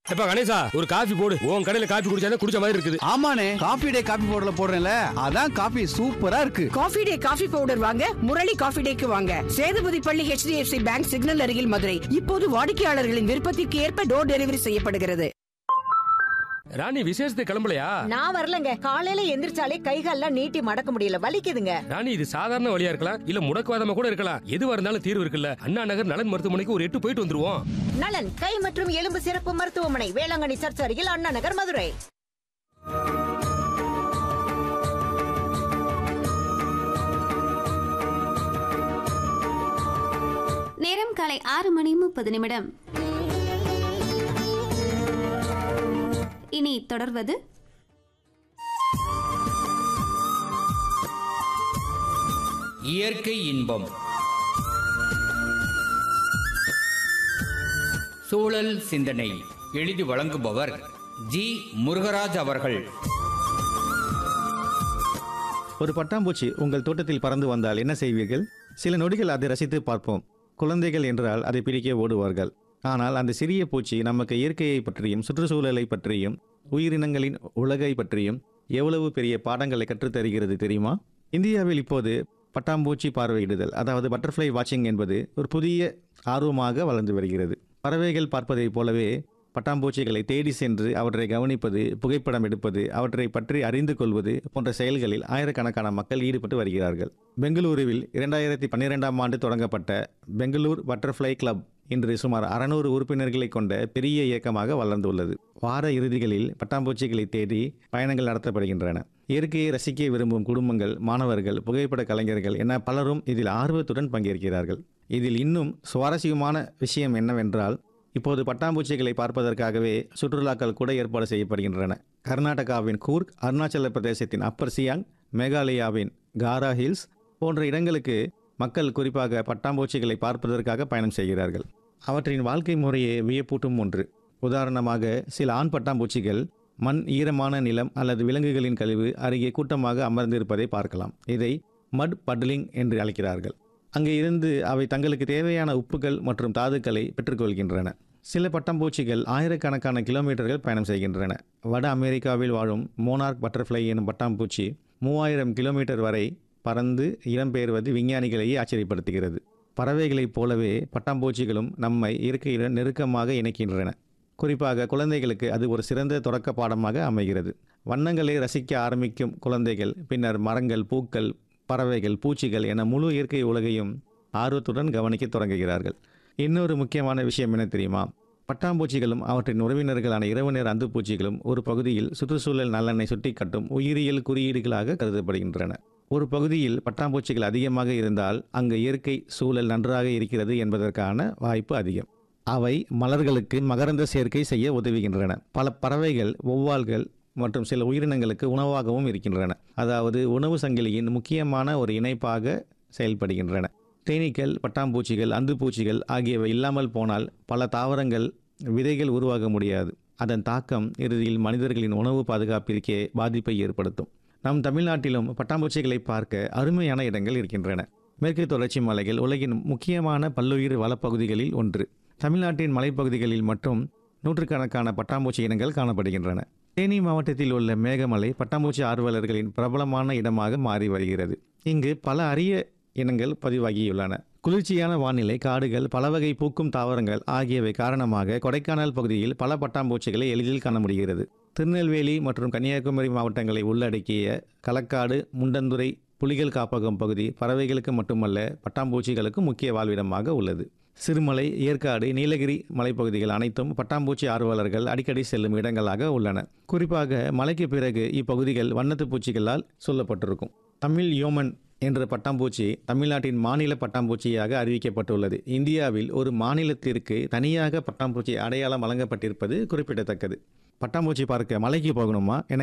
எப்ப கணேசா ஒரு காஃபி போடு உன் கடையில காஃபி குடிச்சாதான் குடிச்ச மாதிரி இருக்குது ஆமாண்ணே காபி டே காபி பவுடர்ல போடுறேன்ல அதான் காபி சூப்பரா இருக்கு காஃபி டே காஃபி பவுடர் வாங்க முரளி காஃபி டேக்கு வாங்க சேதுபதி பள்ளி HDFC பேங்க் சிக்னல் அருகில் மதுரை இப்போது வாடிக்கையாளர்களின் விருப்பத்திற்கு ஏற்ப டோர் டெலிவரி செய்யப்படுகிறது ராணி விசேஷத்துக்கு கிளம்பலையா நான் வரலங்க காலையில எந்திரிச்சாலே கைகால்லாம் நீட்டி மடக்க முடியல வலிக்குதுங்க ராணி இது சாதாரண வழியா இருக்கலாம் இல்ல முடக்குவாதமா கூட இருக்கலாம் எதுவா இருந்தாலும் தீர்வு இருக்குல்ல அண்ணா நகர் நலன் மருத்துவமனைக்கு ஒரு எட்டு போயிட்டு வந்துருவோம் நலன் கை மற்றும் எலும்பு சிறப்பு மருத்துவமனை வேளாங்கண்ணி சர்ச் அருகில் அண்ணா நகர் மதுரை நேரம் காலை ஆறு மணி முப்பது நிமிடம் இனி தொடர்வது இயற்கை இன்பம் சூழல் சிந்தனை எழுதி வழங்குபவர் ஜி முருகராஜ் அவர்கள் ஒரு பட்டாம்பூச்சி உங்கள் தோட்டத்தில் பறந்து வந்தால் என்ன செய்வீர்கள் சில நொடிகள் அதை ரசித்து பார்ப்போம் குழந்தைகள் என்றால் அதை பிடிக்க ஓடுவார்கள் ஆனால் அந்த சிறிய பூச்சி நமக்கு இயற்கையை பற்றியும் சுற்றுச்சூழலை பற்றியும் உயிரினங்களின் உலகை பற்றியும் எவ்வளவு பெரிய பாடங்களை கற்றுத் தருகிறது தெரியுமா இந்தியாவில் இப்போது பட்டாம்பூச்சி பார்வையிடுதல் அதாவது பட்டர்ஃப்ளை வாட்சிங் என்பது ஒரு புதிய ஆர்வமாக வளர்ந்து வருகிறது பறவைகள் பார்ப்பதைப் போலவே பட்டாம்பூச்சிகளை தேடி சென்று அவற்றை கவனிப்பது புகைப்படம் எடுப்பது அவற்றை பற்றி அறிந்து கொள்வது போன்ற செயல்களில் ஆயிரக்கணக்கான மக்கள் ஈடுபட்டு வருகிறார்கள் பெங்களூருவில் இரண்டாயிரத்தி பன்னிரெண்டாம் ஆண்டு தொடங்கப்பட்ட பெங்களூர் பட்டர்ஃப்ளை கிளப் இன்று சுமார் அறநூறு உறுப்பினர்களை கொண்ட பெரிய இயக்கமாக வளர்ந்துள்ளது வார இறுதிகளில் பட்டாம்பூச்சிகளை தேடி பயணங்கள் நடத்தப்படுகின்றன இயற்கையை ரசிக்க விரும்பும் குடும்பங்கள் மாணவர்கள் புகைப்பட கலைஞர்கள் என பலரும் இதில் ஆர்வத்துடன் பங்கேற்கிறார்கள் இதில் இன்னும் சுவாரஸ்யமான விஷயம் என்னவென்றால் இப்போது பட்டாம்பூச்சிகளை பார்ப்பதற்காகவே சுற்றுலாக்கள் கூட ஏற்பாடு செய்யப்படுகின்றன கர்நாடகாவின் கூர்க் அருணாச்சல பிரதேசத்தின் அப்பர் சியாங் மேகாலயாவின் காரா ஹில்ஸ் போன்ற இடங்களுக்கு மக்கள் குறிப்பாக பட்டாம்பூச்சிகளை பார்ப்பதற்காக பயணம் செய்கிறார்கள் அவற்றின் வாழ்க்கை முறையே வியப்பூட்டும் ஒன்று உதாரணமாக சில ஆண் பட்டாம்பூச்சிகள் மண் ஈரமான நிலம் அல்லது விலங்குகளின் கழிவு அருகே கூட்டமாக அமர்ந்திருப்பதை பார்க்கலாம் இதை மட் பட்லிங் என்று அழைக்கிறார்கள் அங்கே இருந்து அவை தங்களுக்கு தேவையான உப்புகள் மற்றும் தாதுக்களை பெற்றுக்கொள்கின்றன சில பட்டாம்பூச்சிகள் ஆயிரக்கணக்கான கிலோமீட்டர்கள் பயணம் செய்கின்றன வட அமெரிக்காவில் வாழும் மோனார்க் பட்டர்ஃப்ளை எனும் பட்டாம்பூச்சி மூவாயிரம் கிலோமீட்டர் வரை பறந்து இடம்பெயர்வது விஞ்ஞானிகளையே ஆச்சரியப்படுத்துகிறது பறவைகளைப் போலவே பட்டாம்பூச்சிகளும் நம்மை இயற்கையுடன் நெருக்கமாக இணைக்கின்றன குறிப்பாக குழந்தைகளுக்கு அது ஒரு சிறந்த தொடக்க பாடமாக அமைகிறது வண்ணங்களை ரசிக்க ஆரம்பிக்கும் குழந்தைகள் பின்னர் மரங்கள் பூக்கள் பறவைகள் பூச்சிகள் என முழு இயற்கை உலகையும் ஆர்வத்துடன் கவனிக்க தொடங்குகிறார்கள் இன்னொரு முக்கியமான விஷயம் என்ன தெரியுமா பட்டாம்பூச்சிகளும் அவற்றின் உறவினர்களான இரவு நேர அந்துப்பூச்சிகளும் ஒரு பகுதியில் சுற்றுச்சூழல் நலனை சுட்டிக்காட்டும் உயிரியல் குறியீடுகளாக கருதப்படுகின்றன ஒரு பகுதியில் பட்டாம்பூச்சிகள் அதிகமாக இருந்தால் அங்கு இயற்கை சூழல் நன்றாக இருக்கிறது என்பதற்கான வாய்ப்பு அதிகம் அவை மலர்களுக்கு மகரந்த சேர்க்கை செய்ய உதவுகின்றன பல பறவைகள் ஒவ்வால்கள் மற்றும் சில உயிரினங்களுக்கு உணவாகவும் இருக்கின்றன அதாவது உணவு சங்கிலியின் முக்கியமான ஒரு இணைப்பாக செயல்படுகின்றன தேனீக்கள் பட்டாம்பூச்சிகள் அந்துப்பூச்சிகள் ஆகியவை இல்லாமல் போனால் பல தாவரங்கள் விதைகள் உருவாக முடியாது அதன் தாக்கம் இறுதியில் மனிதர்களின் உணவு பாதுகாப்பிற்கே பாதிப்பை ஏற்படுத்தும் நம் தமிழ்நாட்டிலும் பட்டாம்பூச்சிகளை பார்க்க அருமையான இடங்கள் இருக்கின்றன மேற்கு தொடர்ச்சி மலைகள் உலகின் முக்கியமான பல்லுயிர் வளப்பகுதிகளில் ஒன்று தமிழ்நாட்டின் மலைப்பகுதிகளில் மட்டும் நூற்றுக்கணக்கான பட்டாம்பூச்சி இனங்கள் காணப்படுகின்றன தேனி மாவட்டத்தில் உள்ள மேகமலை பட்டாம்பூச்சி ஆர்வலர்களின் பிரபலமான இடமாக மாறி வருகிறது இங்கு பல அரிய இனங்கள் பதிவாகியுள்ளன குளிர்ச்சியான வானிலை காடுகள் பல வகை பூக்கும் தாவரங்கள் ஆகியவை காரணமாக கொடைக்கானல் பகுதியில் பல பட்டாம்பூச்சிகளை எளிதில் காண முடிகிறது திருநெல்வேலி மற்றும் கன்னியாகுமரி மாவட்டங்களை உள்ளடக்கிய களக்காடு முண்டந்துறை புலிகள் காப்பகம் பகுதி பறவைகளுக்கு மட்டுமல்ல பட்டாம்பூச்சிகளுக்கு முக்கிய வாழ்விடமாக உள்ளது சிறுமலை ஏற்காடு நீலகிரி மலைப்பகுதிகள் அனைத்தும் பட்டாம்பூச்சி ஆர்வலர்கள் அடிக்கடி செல்லும் இடங்களாக உள்ளன குறிப்பாக மலைக்கு பிறகு இப்பகுதிகள் வண்ணத்து பூச்சிகளால் சொல்லப்பட்டிருக்கும் தமிழ் யோமன் என்ற பட்டாம்பூச்சி தமிழ்நாட்டின் மாநில பட்டாம்பூச்சியாக அறிவிக்கப்பட்டுள்ளது இந்தியாவில் ஒரு மாநிலத்திற்கு தனியாக பட்டாம்பூச்சி அடையாளம் வழங்கப்பட்டிருப்பது குறிப்பிடத்தக்கது பட்டாம்பூச்சி பார்க்க மலைக்கு போகணுமா என